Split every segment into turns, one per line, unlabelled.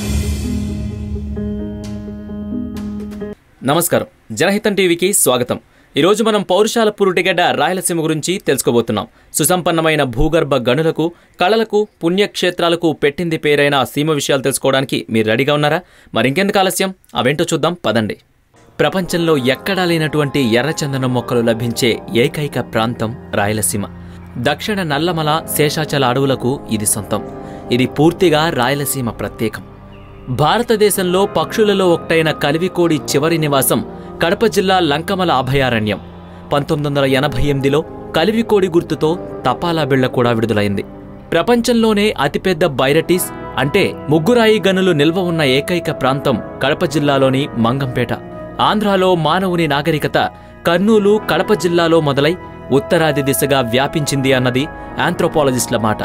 నమస్కారం జనహితం టీవీకి స్వాగతం ఈరోజు మనం పౌరుషాల పురుటిగడ్డ రాయలసీమ గురించి తెలుసుకోబోతున్నాం సుసంపన్నమైన భూగర్భ గనులకు కళలకు పుణ్యక్షేత్రాలకు పెట్టింది పేరైన ఆ సీమ విషయాలు తెలుసుకోవడానికి మీరు రెడీగా ఉన్నారా మరి ఇంకెందుకు ఆలస్యం అవేంటో చూద్దాం పదండి ప్రపంచంలో ఎక్కడా లేనటువంటి ఎర్రచందనం మొక్కలు లభించే ఏకైక ప్రాంతం రాయలసీమ దక్షిణ నల్లమల శేషాచల అడవులకు ఇది సొంతం ఇది పూర్తిగా రాయలసీమ ప్రత్యేకం భారతదేశంలో పక్షులలో ఒకటైన కలివికోడి చివరి నివాసం కడప జిల్లా లంకమల అభయారణ్యం పంతొమ్మిది వందల ఎనభై ఎనిమిదిలో కలివికోడి గుర్తుతో తపాలా బిళ్ల కూడా విడుదలైంది ప్రపంచంలోనే అతిపెద్ద బైరటీస్ అంటే ముగ్గురాయి గనులు నిల్వ ఉన్న ఏకైక ప్రాంతం కడప జిల్లాలోని మంగంపేట ఆంధ్రాలో మానవుని నాగరికత కర్నూలు కడప జిల్లాలో మొదలై ఉత్తరాది దిశగా వ్యాపించింది అన్నది ఆంథ్రోపాలజిస్టుల మాట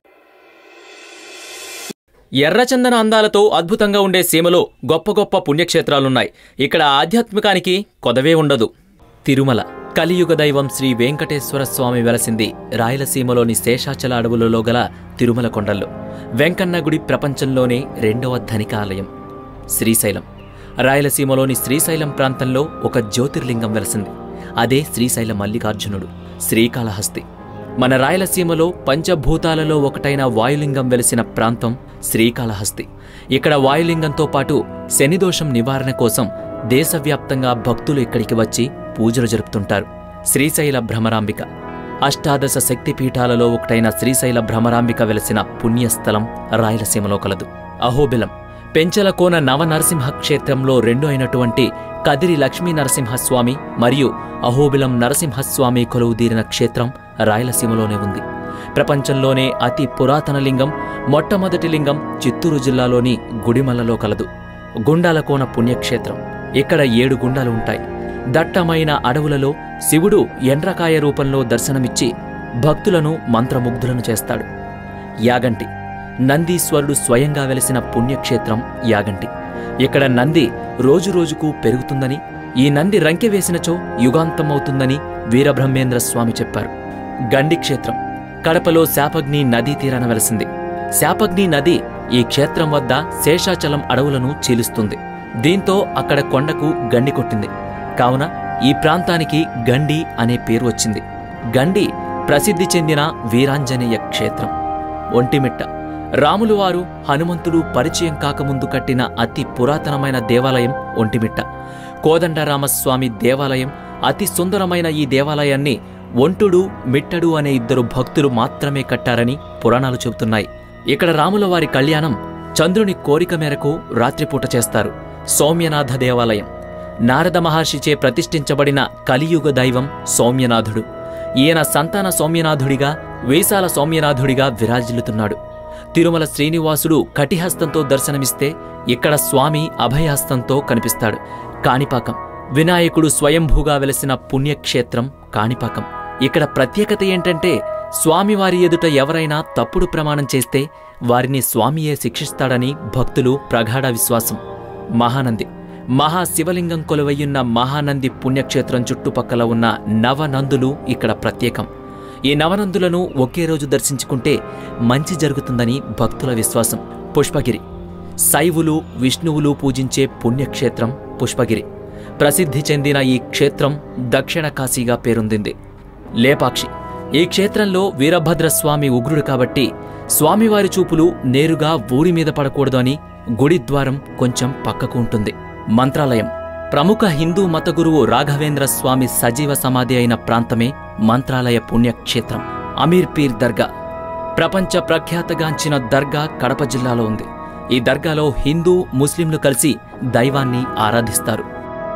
ఎర్రచందన అందాలతో అద్భుతంగా ఉండే సీమలో గొప్ప గొప్ప పుణ్యక్షేత్రాలున్నాయి ఇక్కడ ఆధ్యాత్మికానికి కొదవే ఉండదు తిరుమల కలియుగ దైవం శ్రీ వెంకటేశ్వర స్వామి వెలసింది రాయలసీమలోని శేషాచల అడవులలో గల తిరుమల కొండల్లో వెంకన్న గుడి ప్రపంచంలోనే రెండవ ధనిక ఆలయం శ్రీశైలం రాయలసీమలోని శ్రీశైలం ప్రాంతంలో ఒక జ్యోతిర్లింగం వెలసింది అదే శ్రీశైల మల్లికార్జునుడు శ్రీకాళహస్తి మన రాయలసీమలో పంచభూతాలలో ఒకటైన వాయులింగం వెలిసిన ప్రాంతం శ్రీకాళహస్తి ఇక్కడ వాయులింగంతో పాటు శనిదోషం నివారణ కోసం దేశవ్యాప్తంగా భక్తులు ఇక్కడికి వచ్చి పూజలు జరుపుతుంటారు శ్రీశైల భ్రమరాంబిక అష్టాదశ శక్తిపీఠాలలో ఒకటైన శ్రీశైల భ్రమరాంబిక వెలసిన పుణ్యస్థలం రాయలసీమలో కలదు అహోబిలం పెంచలకోన నవనరసింహ క్షేత్రంలో రెండు అయినటువంటి కదిరి లక్ష్మీ నరసింహస్వామి మరియు అహోబిలం నరసింహస్వామి కొలువుదీరిన క్షేత్రం రాయలసీమలోనే ఉంది ప్రపంచంలోనే అతి పురాతన లింగం మొట్టమొదటి లింగం చిత్తూరు జిల్లాలోని గుడిమల్లలో కలదు గుండాలకోన పుణ్యక్షేత్రం ఇక్కడ ఏడు గుండాలు ఉంటాయి దట్టమైన అడవులలో శివుడు ఎండ్రకాయ రూపంలో దర్శనమిచ్చి భక్తులను మంత్రముగ్ధులను చేస్తాడు యాగంటి నందీశ్వరుడు స్వయంగా వెలిసిన పుణ్యక్షేత్రం యాగంటి ఇక్కడ నంది రోజురోజుకు పెరుగుతుందని ఈ నంది రంకె వేసినచో యుగాంతమవుతుందని వీరబ్రహ్మేంద్ర స్వామి చెప్పారు గండి క్షేత్రం కడపలో శాపగ్ని నదీ తీరాన వెలసింది శాపగ్ని నది ఈ క్షేత్రం వద్ద శేషాచలం అడవులను చీలుస్తుంది దీంతో అక్కడ కొండకు గండి కొట్టింది కావున ఈ ప్రాంతానికి గండి అనే పేరు వచ్చింది గండి ప్రసిద్ధి చెందిన వీరాంజనేయ క్షేత్రం ఒంటిమిట్ట రాములువారు హనుమంతుడు పరిచయం కాకముందు కట్టిన అతి పురాతనమైన దేవాలయం ఒంటిమిట్ట కోదండరామస్వామి దేవాలయం అతి సుందరమైన ఈ దేవాలయాన్ని ఒంటుడు మిట్టడు అనే ఇద్దరు భక్తులు మాత్రమే కట్టారని పురాణాలు చెబుతున్నాయి ఇక్కడ రాముల వారి కళ్యాణం చంద్రుని కోరిక మేరకు రాత్రిపూట చేస్తారు సౌమ్యనాథ దేవాలయం నారద మహర్షిచే ప్రతిష్ఠించబడిన కలియుగ దైవం సౌమ్యనాథుడు ఈయన సంతాన సౌమ్యనాథుడిగా వేసాల సౌమ్యనాథుడిగా విరాజిల్లుతున్నాడు తిరుమల శ్రీనివాసుడు కటిహస్తంతో దర్శనమిస్తే ఇక్కడ స్వామి అభయహస్తంతో కనిపిస్తాడు కాణిపాకం వినాయకుడు స్వయంభూగా వెలసిన పుణ్యక్షేత్రం కాణిపాకం ఇక్కడ ప్రత్యేకత ఏంటంటే స్వామివారి ఎదుట ఎవరైనా తప్పుడు ప్రమాణం చేస్తే వారిని స్వామియే శిక్షిస్తాడని భక్తులు ప్రగాఢ విశ్వాసం మహానంది మహాశివలింగం కొలువయ్యున్న మహానంది పుణ్యక్షేత్రం చుట్టుపక్కల ఉన్న నవనందులు ఇక్కడ ప్రత్యేకం ఈ నవనందులను ఒకే రోజు దర్శించుకుంటే మంచి జరుగుతుందని భక్తుల విశ్వాసం పుష్పగిరి శైవులు విష్ణువులు పూజించే పుణ్యక్షేత్రం పుష్పగిరి ప్రసిద్ధి చెందిన ఈ క్షేత్రం దక్షిణ కాశీగా పేరొందింది లేపాక్షి ఈ క్షేత్రంలో వీరభద్రస్వామి ఉగ్రుడు కాబట్టి స్వామివారి చూపులు నేరుగా ఊరి మీద పడకూడదు అని గుడి ద్వారం కొంచెం పక్కకు ఉంటుంది మంత్రాలయం ప్రముఖ హిందూ మత గురువు రాఘవేంద్ర స్వామి సజీవ సమాధి అయిన ప్రాంతమే మంత్రాలయ పుణ్యక్షేత్రం అమీర్ పీర్ దర్గా ప్రపంచ ప్రఖ్యాతగాంచిన దర్గా కడప జిల్లాలో ఉంది ఈ దర్గాలో హిందూ ముస్లింలు కలిసి దైవాన్ని ఆరాధిస్తారు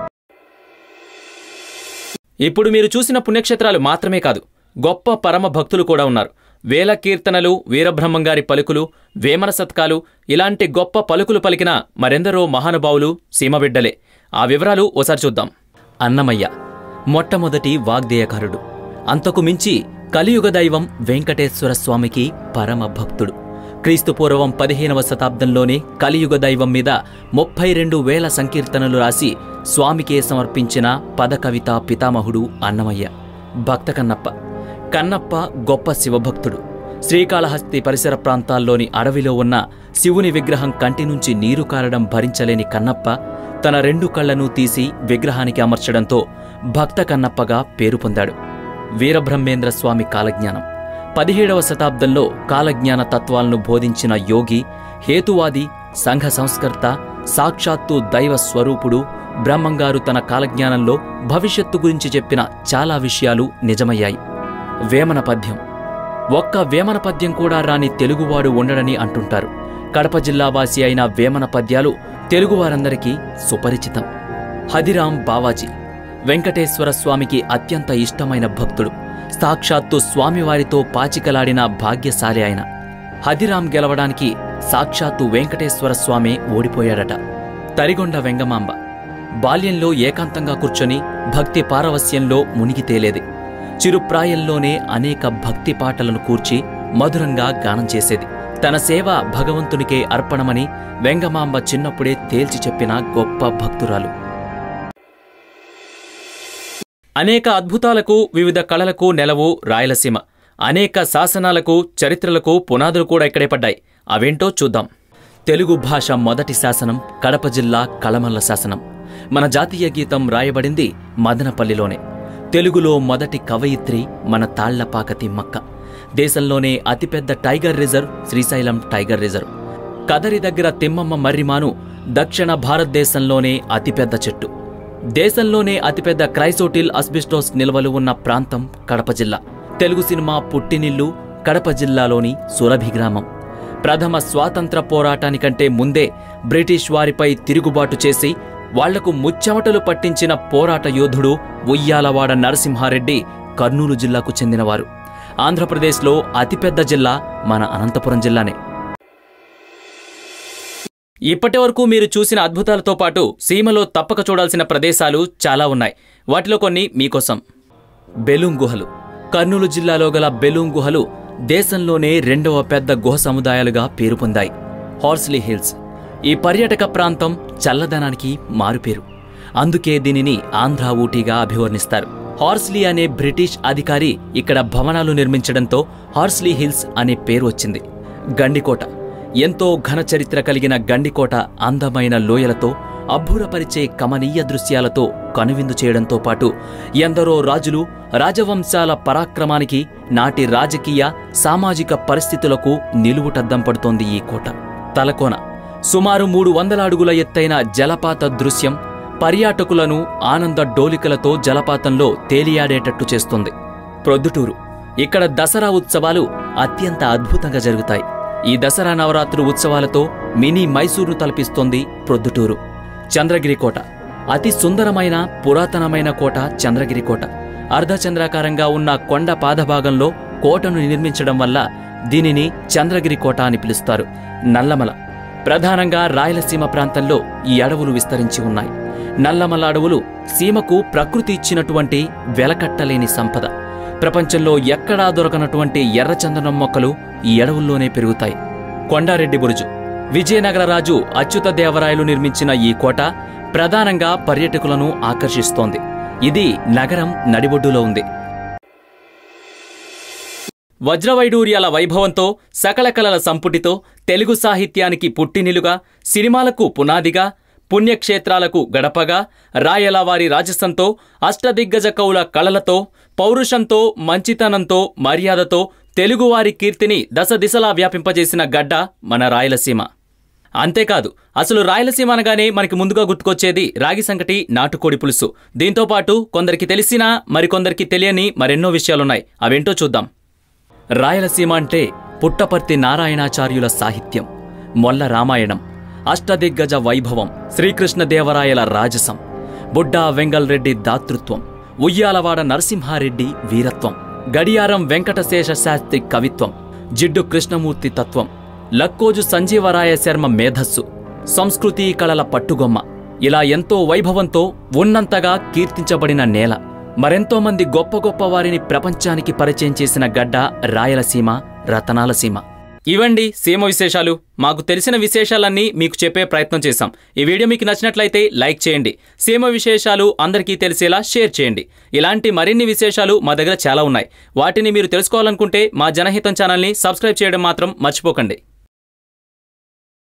ఇప్పుడు మీరు చూసిన పుణ్యక్షేత్రాలు మాత్రమే కాదు గొప్ప పరమ భక్తులు కూడా ఉన్నారు వేల కీర్తనలు వీరబ్రహ్మంగారి పలుకులు వేమన సత్కాలు ఇలాంటి గొప్ప పలుకులు పలికిన మరెందరో మహానుభావులు సీమబిడ్డలే ఆ వివరాలు ఓసారి చూద్దాం అన్నమయ్య మొట్టమొదటి వాగ్దేయకారుడు అంతకు మించి కలియుగ దైవం వెంకటేశ్వర స్వామికి పరమ భక్తుడు క్రీస్తుపూర్వం పదిహేనవ శతాబ్దంలోనే కలియుగ దైవం మీద ముప్పై రెండు వేల సంకీర్తనలు రాసి స్వామికే సమర్పించిన పదకవిత పితామహుడు అన్నమయ్య భక్త కన్నప్ప కన్నప్ప గొప్ప శివభక్తుడు శ్రీకాళహస్తి పరిసర ప్రాంతాల్లోని అడవిలో ఉన్న శివుని విగ్రహం కంటి నుంచి నీరు కారడం భరించలేని కన్నప్ప తన రెండు కళ్లను తీసి విగ్రహానికి అమర్చడంతో భక్త కన్నప్పగా పేరు పొందాడు వీరబ్రహ్మేంద్ర స్వామి కాలజ్ఞానం పదిహేడవ శతాబ్దంలో కాలజ్ఞాన తత్వాలను బోధించిన యోగి హేతువాది సంఘ సంస్కర్త సాక్షాత్తు దైవ స్వరూపుడు బ్రహ్మంగారు తన కాలజ్ఞానంలో భవిష్యత్తు గురించి చెప్పిన చాలా విషయాలు నిజమయ్యాయి వేమన పద్యం ఒక్క వేమన పద్యం కూడా రాని తెలుగువాడు ఉండడని అంటుంటారు కడప జిల్లా వాసి అయిన వేమన పద్యాలు తెలుగువారందరికీ సుపరిచితం హదిరాం బావాజీ వెంకటేశ్వర స్వామికి అత్యంత ఇష్టమైన భక్తుడు సాక్షాత్తు స్వామివారితో పాచికలాడిన భాగ్యశాలి ఆయన హదిరాం గెలవడానికి సాక్షాత్తు వెంకటేశ్వర స్వామే ఓడిపోయాడట తరిగొండ వెంగమాంబ బాల్యంలో ఏకాంతంగా కూర్చొని భక్తి పారవస్యంలో మునిగి తేలేది చిరుప్రాయంలోనే అనేక భక్తి పాటలను కూర్చి మధురంగా గానం చేసేది తన సేవ భగవంతునికే అర్పణమని వెంగమాంబ చిన్నప్పుడే తేల్చి చెప్పిన గొప్ప భక్తురాలు అనేక అద్భుతాలకు వివిధ కళలకు నెలవు రాయలసీమ అనేక శాసనాలకు చరిత్రలకు పునాదులు కూడా ఇక్కడే పడ్డాయి అవేంటో చూద్దాం తెలుగు భాష మొదటి శాసనం కడప జిల్లా కళమల్ల శాసనం మన జాతీయ గీతం రాయబడింది మదనపల్లిలోనే తెలుగులో మొదటి కవయిత్రి మన తాళ్లపాక తిమ్మక్క దేశంలోనే అతిపెద్ద tiger reserve Srisailam tiger reserve Kadiri దగ్గర తిమ్మమ్మ మర్రిమాను దక్షిణ భారతదేశంలోనే అతిపెద్ద చెట్టు దేశంలోనే అతిపెద్ద క్రైసోటిల్ అస్బిస్టోస్ నిల్వలు ఉన్న ప్రాంతం కడప జిల్లా తెలుగు సినిమా పుట్టినిల్లు కడప జిల్లాలోని సురభి గ్రామం ప్రథమ స్వాతంత్ర పోరాటానికంటే ముందే బ్రిటిష్ వారిపై తిరుగుబాటు చేసి వాళ్లకు ముచ్చెమటలు పట్టించిన పోరాట యోధుడు ఉయ్యాలవాడ నరసింహారెడ్డి కర్నూలు జిల్లాకు చెందినవారు ఆంధ్రప్రదేశ్లో అతిపెద్ద జిల్లా మన అనంతపురం జిల్లానే ఇప్పటి వరకు మీరు చూసిన అద్భుతాలతో పాటు సీమలో తప్పక చూడాల్సిన ప్రదేశాలు చాలా ఉన్నాయి వాటిలో కొన్ని మీకోసం బెలూం గుహలు కర్నూలు జిల్లాలో గల బెలూం గుహలు దేశంలోనే రెండవ పెద్ద గుహ సముదాయాలుగా పేరు పొందాయి హార్స్లీ హిల్స్ ఈ పర్యాటక ప్రాంతం చల్లదనానికి మారుపేరు అందుకే దీనిని ఆంధ్ర ఊటీగా అభివర్ణిస్తారు హార్స్లీ అనే బ్రిటిష్ అధికారి ఇక్కడ భవనాలు నిర్మించడంతో హార్స్లీ హిల్స్ అనే పేరు వచ్చింది గండికోట ఎంతో ఘన చరిత్ర కలిగిన గండికోట అందమైన లోయలతో అబ్బురపరిచే కమనీయ దృశ్యాలతో కనువిందు చేయడంతో పాటు ఎందరో రాజులు రాజవంశాల పరాక్రమానికి నాటి రాజకీయ సామాజిక పరిస్థితులకు నిలువుటద్దం పడుతోంది ఈ కోట తలకోన సుమారు మూడు వందల అడుగుల ఎత్తైన జలపాత దృశ్యం పర్యాటకులను ఆనంద డోలికలతో జలపాతంలో తేలియాడేటట్టు చేస్తుంది ప్రొద్దుటూరు ఇక్కడ దసరా ఉత్సవాలు అత్యంత అద్భుతంగా జరుగుతాయి ఈ దసరా నవరాత్రు ఉత్సవాలతో మినీ మైసూరును తలపిస్తోంది ప్రొద్దుటూరు చంద్రగిరి కోట అతి సుందరమైన పురాతనమైన కోట చంద్రగిరి కోట అర్ధచంద్రాకారంగా ఉన్న కొండ పాదభాగంలో కోటను నిర్మించడం వల్ల దీనిని చంద్రగిరి కోట అని పిలుస్తారు నల్లమల ప్రధానంగా రాయలసీమ ప్రాంతంలో ఈ అడవులు విస్తరించి ఉన్నాయి నల్లమల అడవులు సీమకు ప్రకృతి ఇచ్చినటువంటి వెలకట్టలేని సంపద ప్రపంచంలో ఎక్కడా దొరకనటువంటి ఎర్రచందనం మొక్కలు ఈ అడవుల్లోనే పెరుగుతాయి కొండారెడ్డి బురుజు విజయనగర రాజు అచ్యుత దేవరాయలు నిర్మించిన ఈ కోట ప్రధానంగా పర్యాటకులను ఆకర్షిస్తోంది ఇది నగరం నడిబొడ్డులో ఉంది వజ్రవైడూర్యాల వైభవంతో సకల కళల సంపుటితో తెలుగు సాహిత్యానికి పుట్టినిలుగా సినిమాలకు పునాదిగా పుణ్యక్షేత్రాలకు గడపగా రాయలవారి రాజసంతో అష్టదిగ్గజ కవుల కళలతో పౌరుషంతో మంచితనంతో మర్యాదతో తెలుగువారి కీర్తిని దశ దిశలా వ్యాపింపజేసిన గడ్డ మన రాయలసీమ అంతేకాదు అసలు రాయలసీమ అనగానే మనకి ముందుగా గుర్తుకొచ్చేది రాగి సంకటి నాటుకోడి పులుసు దీంతో పాటు కొందరికి తెలిసినా మరికొందరికి తెలియని మరెన్నో విషయాలున్నాయి అవేంటో చూద్దాం రాయలసీమ అంటే పుట్టపర్తి నారాయణాచార్యుల సాహిత్యం మొల్ల రామాయణం అష్టదిగ్గజ వైభవం శ్రీకృష్ణదేవరాయల రాజసం బుడ్డా వెంగల్ రెడ్డి దాతృత్వం ఉయ్యాలవాడ నరసింహారెడ్డి వీరత్వం గడియారం వెంకటశేష శాస్త్రి కవిత్వం జిడ్డు కృష్ణమూర్తి తత్వం లక్కోజు సంజీవరాయ శర్మ మేధస్సు సంస్కృతీ కళల పట్టుగొమ్మ ఇలా ఎంతో వైభవంతో ఉన్నంతగా కీర్తించబడిన నేల మరెంతో మంది గొప్ప గొప్ప వారిని ప్రపంచానికి పరిచయం చేసిన గడ్డ రాయలసీమ రతనాల సీమ ఇవండి సీమ విశేషాలు మాకు తెలిసిన విశేషాలన్నీ మీకు చెప్పే ప్రయత్నం చేశాం ఈ వీడియో మీకు నచ్చినట్లయితే లైక్ చేయండి సీమ విశేషాలు అందరికీ తెలిసేలా షేర్ చేయండి ఇలాంటి మరిన్ని విశేషాలు మా దగ్గర చాలా ఉన్నాయి వాటిని మీరు తెలుసుకోవాలనుకుంటే మా జనహితం ఛానల్ని సబ్స్క్రైబ్ చేయడం మాత్రం మర్చిపోకండి